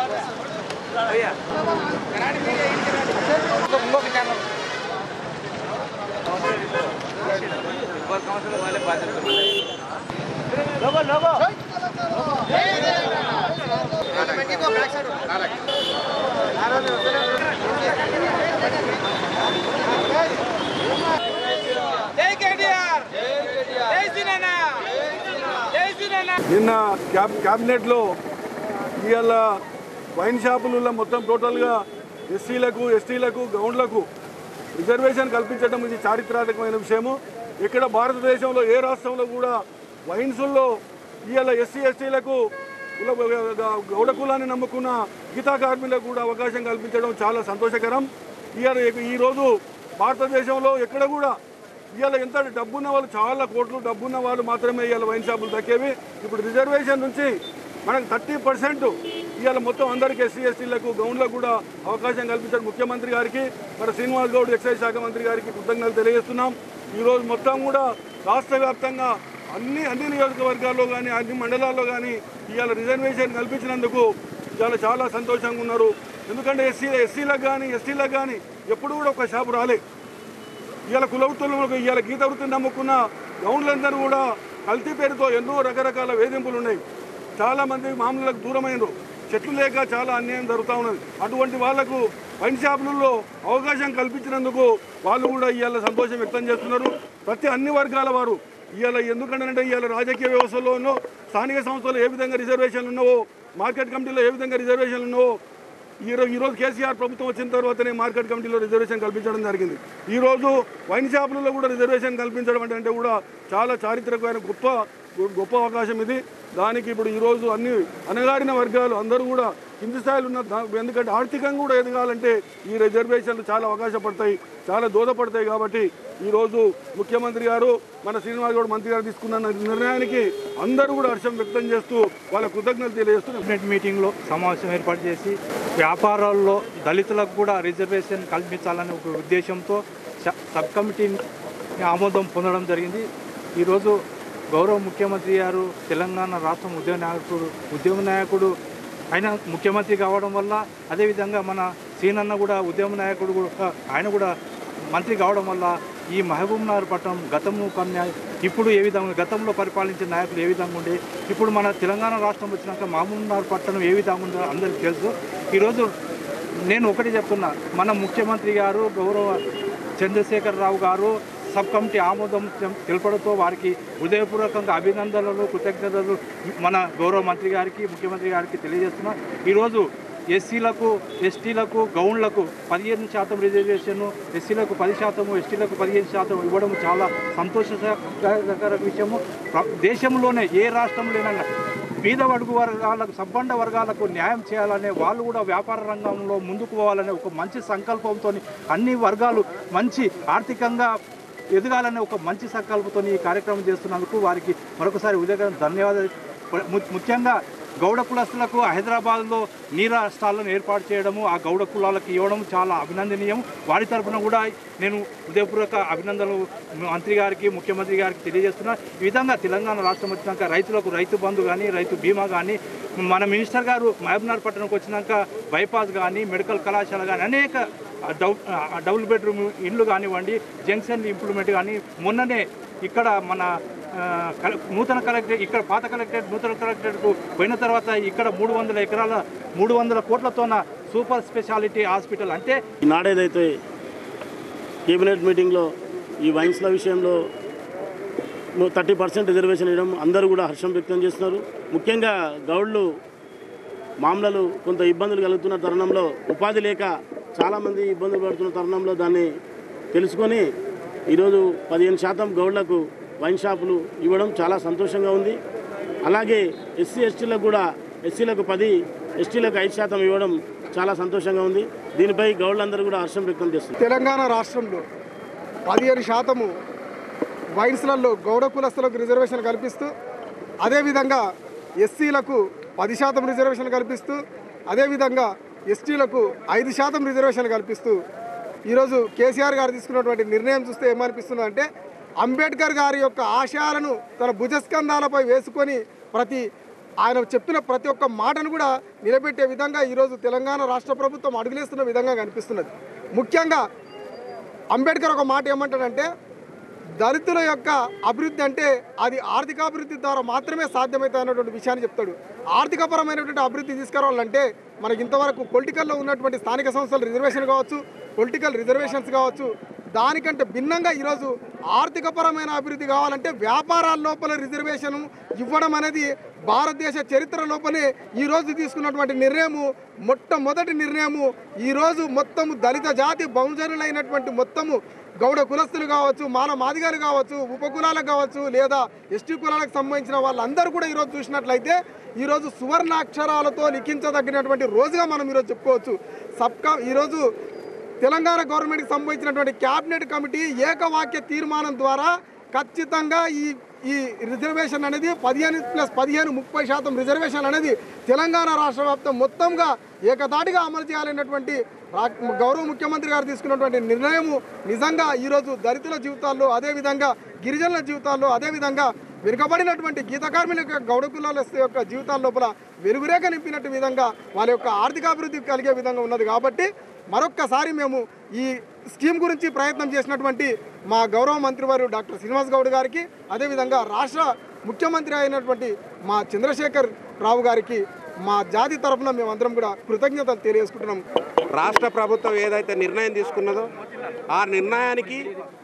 జై కేటీఆర్ జై సినన్న జై సినన్న నిన్న క్యాబ్ క్యాబినెట్లో ఇవాళ వైన్ షాపులలో మొత్తం టోటల్గా ఎస్సీలకు ఎస్టీలకు గౌండ్లకు రిజర్వేషన్ కల్పించడం ఇది చారిత్రాత్మకమైన విషయము ఇక్కడ భారతదేశంలో ఏ రాష్ట్రంలో కూడా వైన్సుల్లో ఇవాళ ఎస్సీ ఎస్టీలకు కుల గౌడ కులాన్ని నమ్ముకున్న గీతా కార్మికులకు కూడా అవకాశం కల్పించడం చాలా సంతోషకరం ఇవాళ ఈరోజు భారతదేశంలో ఎక్కడ కూడా ఇవాళ ఎంత డబ్బున్న వాళ్ళు చాలా కోట్లు డబ్బున్న వాళ్ళు మాత్రమే ఇవాళ వైన్ షాపులు దక్కేవి ఇప్పుడు రిజర్వేషన్ నుంచి మనకు థర్టీ పర్సెంట్ ఇవాళ మొత్తం అందరికీ ఎస్సీ ఎస్టీలకు గౌన్లకు కూడా అవకాశం కల్పించారు ముఖ్యమంత్రి గారికి మరి శ్రీనివాస్ గౌడ్ ఎక్సైజ్ శాఖ మంత్రి గారికి కృతజ్ఞతలు తెలియజేస్తున్నాం ఈరోజు మొత్తం కూడా రాష్ట్ర వ్యాప్తంగా అన్ని అన్ని నియోజకవర్గాల్లో కానీ అన్ని మండలాల్లో కానీ ఇవాళ రిజర్వేషన్ కల్పించినందుకు ఇవాళ చాలా సంతోషంగా ఉన్నారు ఎందుకంటే ఎస్సీ ఎస్సీలకు కానీ ఎస్టీలకు కానీ ఎప్పుడు కూడా ఒక షాపు రాలే ఇవాళ కులవృత్తులకు ఇవాళ గీత వృత్తిని నమ్ముకున్న గౌండ్లందరూ కూడా కల్తీ పేరుతో ఎన్నో రకరకాల వేధింపులు ఉన్నాయి చాలా మంది మామూలులకు దూరమైనరు చెట్లు లేక చాలా అన్యాయం జరుగుతూ ఉన్నది అటువంటి వాళ్లకు వైన్ షాపులలో అవకాశం కల్పించినందుకు వాళ్ళు కూడా ఇవాళ సంతోషం వ్యక్తం చేస్తున్నారు ప్రతి అన్ని వర్గాల వారు ఇవాళ ఎందుకంటే ఇవాళ రాజకీయ వ్యవస్థలోనో స్థానిక సంస్థలు ఏ విధంగా రిజర్వేషన్లు ఉన్నావో మార్కెట్ కమిటీలో ఏ విధంగా రిజర్వేషన్లు ఉన్నావో ఈరోజు ఈరోజు కేసీఆర్ ప్రభుత్వం వచ్చిన తర్వాతనే మార్కెట్ కమిటీలో రిజర్వేషన్ కల్పించడం జరిగింది ఈరోజు వైన్ షాపులలో కూడా రిజర్వేషన్ కల్పించడం అంటే అంటే కూడా చాలా చారిత్రకమైన గొప్ప గొప్ప అవకాశం ఇది దానికి ఇప్పుడు ఈరోజు అన్ని అనగారిన వర్గాలు అందరూ కూడా కింది స్థాయిలో ఉన్న దా- ఎందుకంటే ఆర్థికంగా కూడా ఎదగాలంటే ఈ రిజర్వేషన్లు చాలా అవకాశపడతాయి చాలా దోహదపడతాయి కాబట్టి ఈరోజు ముఖ్యమంత్రి గారు మన శ్రీనివాస్ గౌడ్ మంత్రి గారు తీసుకున్న నిర్ణయానికి అందరూ కూడా హర్షం వ్యక్తం చేస్తూ వాళ్ళ కృతజ్ఞతలు తెలియజేస్తున్నారు కేబినెట్ మీటింగ్లో సమావేశం ఏర్పాటు చేసి వ్యాపారాల్లో దళితులకు కూడా రిజర్వేషన్ కల్పించాలనే ఒక ఉద్దేశంతో స- సబ్ కమిటీ ఆమోదం పొందడం జరిగింది ఈరోజు గౌరవ ముఖ్యమంత్రి గారు తెలంగాణ రాష్ట్రం ఉద్యమ నాయకుడు ఉద్యమ నాయకుడు ఆయన ముఖ్యమంత్రి కావడం వల్ల అదేవిధంగా మన సీనన్న కూడా ఉద్యమ నాయకుడు కూడా ఆయన కూడా మంత్రి కావడం వల్ల ఈ మహబూబ్నగర్ పట్టణం గతము కన్నా ఇప్పుడు ఏ విధంగా గతంలో పరిపాలించిన నాయకులు ఏ విధంగా ఉండే ఇప్పుడు మన తెలంగాణ రాష్ట్రం వచ్చినాక మహబూబ్నగర్ పట్టణం ఏ విధంగా ఉందో అందరికీ తెలుసు ఈరోజు నేను ఒకటి చెప్తున్నా మన ముఖ్యమంత్రి గారు గౌరవ చంద్రశేఖర్ రావు గారు సబ్ కమిటీ ఆమోదం తెం- తెలపడంతో వారికి హృదయపూర్వకంగా అభినందనలు కృతజ్ఞతలు మన గౌరవ మంత్రి గారికి ముఖ్యమంత్రి గారికి తెలియజేస్తున్నా ఈరోజు ఎస్సీలకు ఎస్టీలకు గౌన్లకు పదిహేను శాతం రిజర్వేషన్ ఎస్సీలకు పది శాతము ఎస్టీలకు పదిహేను శాతం ఇవ్వడం చాలా సంతోషకర విషయము ప్ర- దేశంలోనే ఏ రాష్ట్రంలోనైనా పేద వర్గు వర్గాలకు సంపన్న వర్గాలకు న్యాయం చేయాలనే వాళ్ళు కూడా వ్యాపార రంగంలో ముందుకు పోవాలనే ఒక మంచి సంకల్పంతో అన్ని వర్గాలు మంచి ఆర్థికంగా ఎదగాలనే ఒక మంచి సంకల్పంతో ఈ కార్యక్రమం చేస్తున్నందుకు వారికి మరొకసారి ఉదయం ధన్యవాదాలు ము- ముఖ్యంగా గౌడ కులస్తులకు హైదరాబాద్లో నీరా స్టాళ్లను ఏర్పాటు చేయడము ఆ గౌడ కులాలకు ఇవ్వడం చాలా అభినందనీయం వారి తరఫున కూడా నేను హృదయపూర్వక అభినందనలు మంత్రి గారికి ముఖ్యమంత్రి గారికి తెలియజేస్తున్నా ఈ విధంగా తెలంగాణ రాష్ట్రం వచ్చినాక రైతులకు రైతు బంధు కానీ రైతు బీమా కానీ మన మినిస్టర్ గారు మహబూబ్నగర్ పట్టణంకి వచ్చినాక బైపాస్ కానీ మెడికల్ కళాశాల కానీ అనేక డబు డబుల్ బెడ్రూమ్ ఇండ్లు కానివ్వండి జంక్షన్ ఇంప్లిమెంట్ కానీ మొన్ననే ఇక్కడ మన ఆ, కల- నూతన కలెక్టరేట్ ఇక్కడ పాత కలెక్టరేట్ నూతన కలెక్టరేట్కు పోయిన తర్వాత ఇక్కడ మూడు వందల ఎకరాల మూడు వందల కోట్లతోన సూపర్ స్పెషాలిటీ హాస్పిటల్ అంటే ఈనాడేదైతే కేబినెట్ మీటింగ్లో ఈ వైన్స్ల విషయంలో థర్టీ పర్సెంట్ రిజర్వేషన్ ఇవ్వడం అందరూ కూడా హర్షం వ్యక్తం చేస్తున్నారు ముఖ్యంగా గౌడ్లు మామలలు కొంత ఇబ్బందులు కలుగుతున్న తరుణంలో ఉపాధి లేక చాలామంది ఇబ్బందులు పడుతున్న తరుణంలో దాన్ని తెలుసుకొని ఈరోజు పదిహేను శాతం గౌడ్లకు వైన్ షాపులు ఇవ్వడం చాలా సంతోషంగా ఉంది అలాగే ఎస్సీ ఎస్టీలకు కూడా ఎస్సీలకు పది ఎస్టీలకు ఐదు శాతం ఇవ్వడం చాలా సంతోషంగా ఉంది దీనిపై గౌడ్లందరూ కూడా హర్షం వ్యక్తం చేస్తున్నారు తెలంగాణ రాష్ట్రంలో పదిహేను శాతము వైన్స్లలో గౌడ కులస్తులకు రిజర్వేషన్ కల్పిస్తూ అదేవిధంగా ఎస్సీలకు పది శాతం రిజర్వేషన్ కల్పిస్తూ అదేవిధంగా ఎస్టీలకు ఐదు శాతం రిజర్వేషన్ కల్పిస్తూ ఈరోజు కేసీఆర్ గారు తీసుకున్నటువంటి నిర్ణయం చూస్తే ఏమనిపిస్తుంది అంటే అంబేద్కర్ గారి యొక్క ఆశయాలను తన భుజస్కంధాలపై వేసుకొని ప్రతి ఆయన చెప్పిన ప్రతి ఒక్క మాటను కూడా నిలబెట్టే విధంగా ఈరోజు తెలంగాణ రాష్ట్ర ప్రభుత్వం అడుగులేస్తున్న విధంగా కనిపిస్తున్నది ముఖ్యంగా అంబేద్కర్ ఒక మాట ఏమంటాడంటే దళితుల యొక్క అభివృద్ధి అంటే అది ఆర్థికాభివృద్ధి ద్వారా మాత్రమే సాధ్యమవుతుంది అన్నటువంటి విషయాన్ని చెప్తాడు ఆర్థికపరమైనటువంటి అభివృద్ధి తీసుకురావాలంటే మనకి ఇంతవరకు పొలిటికల్లో ఉన్నటువంటి స్థానిక సంస్థల రిజర్వేషన్ కావచ్చు పొలిటికల్ రిజర్వేషన్స్ కావచ్చు దానికంటే భిన్నంగా ఈరోజు ఆర్థికపరమైన అభివృద్ధి కావాలంటే వ్యాపారాల లోపల రిజర్వేషన్ ఇవ్వడం అనేది భారతదేశ చరిత్ర లోపలే ఈరోజు తీసుకున్నటువంటి నిర్ణయము మొట్టమొదటి నిర్ణయము ఈరోజు మొత్తము దళిత జాతి బహుజనులైనటువంటి మొత్తము గౌడ కులస్తులు కావచ్చు మాల మాదిగాలు కావచ్చు ఉపకులాలకు కావచ్చు లేదా ఎస్టీ కులాలకు సంబంధించిన వాళ్ళందరూ కూడా ఈరోజు చూసినట్లయితే ఈరోజు సువర్ణాక్షరాలతో లిఖించదగినటువంటి రోజుగా మనం ఈరోజు చెప్పుకోవచ్చు సబ్కా ఈరోజు తెలంగాణ గవర్నమెంట్కి సంబంధించినటువంటి క్యాబినెట్ కమిటీ ఏకవాక్య తీర్మానం ద్వారా ఖచ్చితంగా ఈ ఈ రిజర్వేషన్ అనేది పదిహేను ప్లస్ పదిహేను ముప్పై శాతం రిజర్వేషన్ అనేది తెలంగాణ రాష్ట్ర వ్యాప్తం మొత్తంగా ఏకదాటిగా అమలు చేయాలనేటువంటి రా- గౌరవ ముఖ్యమంత్రి గారు తీసుకున్నటువంటి నిర్ణయము నిజంగా ఈరోజు దళితుల జీవితాల్లో అదేవిధంగా గిరిజనుల జీవితాల్లో అదేవిధంగా వెనుకబడినటువంటి గీత కార్మికుల యొక్క గౌడ కులాల యొక్క జీవితాల లోపల వెలుగురేఖ నింపినట్టు విధంగా వాళ్ళ యొక్క ఆర్థికాభివృద్ధి కలిగే విధంగా ఉన్నది కాబట్టి మరొక్కసారి మేము ఈ స్కీమ్ గురించి ప్రయత్నం చేసినటువంటి మా గౌరవ మంత్రివారు డాక్టర్ శ్రీనివాస్ గౌడ్ గారికి అదేవిధంగా రాష్ట్ర ముఖ్యమంత్రి అయినటువంటి మా చంద్రశేఖర్ రావు గారికి మా జాతి తరఫున మేమందరం కూడా కృతజ్ఞతలు తెలియజేసుకుంటున్నాం రాష్ట్ర ప్రభుత్వం ఏదైతే నిర్ణయం తీసుకున్నదో ఆ నిర్ణయానికి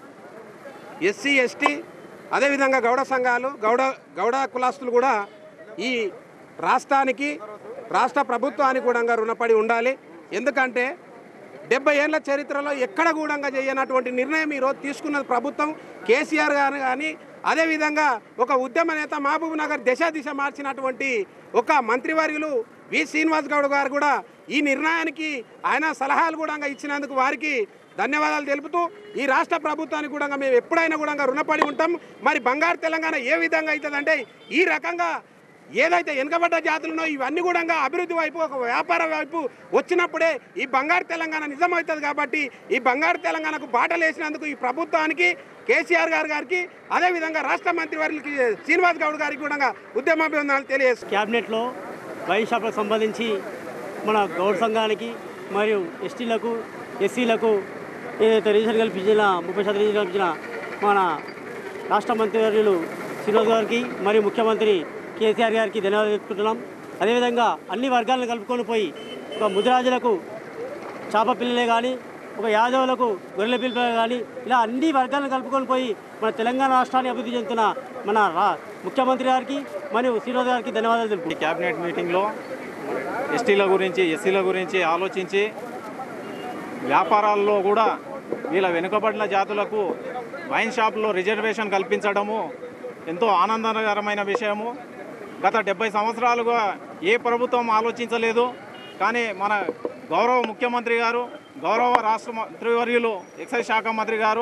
ఎస్సీ ఎస్టీ అదేవిధంగా గౌడ సంఘాలు గౌడ గౌడ కులాస్తులు కూడా ఈ రాష్ట్రానికి రాష్ట్ర ప్రభుత్వానికి కూడా రుణపడి ఉండాలి ఎందుకంటే డెబ్బై ఏళ్ళ చరిత్రలో ఎక్కడ కూడా చేయనటువంటి నిర్ణయం ఈరోజు తీసుకున్నది ప్రభుత్వం కేసీఆర్ గారు కానీ అదేవిధంగా ఒక ఉద్యమ నేత మహబూబ్ నగర్ దశ దిశ మార్చినటువంటి ఒక మంత్రివర్యులు వి శ్రీనివాస్ గౌడ్ గారు కూడా ఈ నిర్ణయానికి ఆయన సలహాలు కూడా ఇచ్చినందుకు వారికి ధన్యవాదాలు తెలుపుతూ ఈ రాష్ట్ర ప్రభుత్వానికి కూడా మేము ఎప్పుడైనా కూడా రుణపడి ఉంటాం మరి బంగారు తెలంగాణ ఏ విధంగా అవుతుందంటే ఈ రకంగా ఏదైతే వెనుకబడ్డ జాతులునో ఇవన్నీ కూడా అభివృద్ధి వైపు ఒక వ్యాపార వైపు వచ్చినప్పుడే ఈ బంగారు తెలంగాణ నిజమవుతుంది కాబట్టి ఈ బంగారు తెలంగాణకు బాటలు వేసినందుకు ఈ ప్రభుత్వానికి కేసీఆర్ గారు గారికి అదేవిధంగా రాష్ట్ర మంత్రి వారికి శ్రీనివాస్ గౌడ్ గారికి కూడా ఉద్యమాభివందనాలు తెలియజేస్తున్నాను క్యాబినెట్లో వైన్ షాప్లకు సంబంధించి మన గౌడ్ సంఘానికి మరియు ఎస్టీలకు ఎస్సీలకు ఏదైతే రిజర్వేషన్ కల్పించిన ముప్పై శాతం రిజర్వేషన్ కల్పించిన మన రాష్ట్ర మంత్రివర్యులు శ్రీనివాస్ గారికి మరియు ముఖ్యమంత్రి కేసీఆర్ గారికి ధన్యవాదాలు తెలుపుకుంటున్నాం అదేవిధంగా అన్ని వర్గాలను కలుపుకొని పోయి ఒక ముదిరాజులకు చేప పిల్లలే కానీ ఒక యాదవులకు గొర్రెల పిల్లలే కానీ ఇలా అన్ని వర్గాలను కలుపుకొని పోయి మన తెలంగాణ రాష్ట్రాన్ని అభివృద్ధి చెందుతున్న మన రా ముఖ్యమంత్రి గారికి మరియు శ్రీనివాస్ గారికి ధన్యవాదాలు తెలుపు ఈ క్యాబినెట్ మీటింగ్లో ఎస్టీల గురించి ఎస్సీల గురించి ఆలోచించి వ్యాపారాల్లో కూడా వీళ్ళ వెనుకబడిన జాతులకు వైన్ షాప్లో రిజర్వేషన్ కల్పించడము ఎంతో ఆనందకరమైన విషయము గత డెబ్బై సంవత్సరాలుగా ఏ ప్రభుత్వం ఆలోచించలేదు కానీ మన గౌరవ ముఖ్యమంత్రి గారు గౌరవ రాష్ట్ర మంత్రివర్యులు ఎక్సైజ్ శాఖ మంత్రి గారు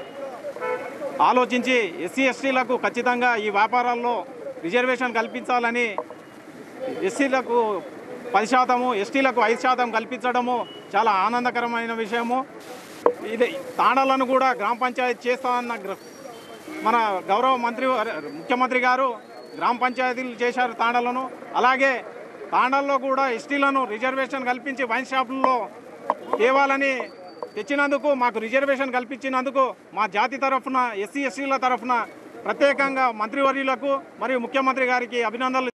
ఆలోచించి ఎస్సీ ఎస్టీలకు ఖచ్చితంగా ఈ వ్యాపారాల్లో రిజర్వేషన్ కల్పించాలని ఎస్సీలకు పది శాతము ఎస్టీలకు ఐదు శాతం కల్పించడము చాలా ఆనందకరమైన విషయము ఇది తాండాలను కూడా గ్రామ పంచాయతీ చేస్తామన్న గ్ర- మన గౌరవ మంత్రి ముఖ్యమంత్రి గారు గ్రామ పంచాయతీలు చేశారు తాండాలను అలాగే తాండాల్లో కూడా ఎస్టీలను రిజర్వేషన్ కల్పించి వైన్ షాపుల్లో తేవాలని తెచ్చినందుకు మాకు రిజర్వేషన్ కల్పించినందుకు మా జాతి తరఫున ఎస్సీ ఎస్సీల తరఫున ప్రత్యేకంగా మంత్రివర్యులకు మరియు ముఖ్యమంత్రి గారికి అభినందనలు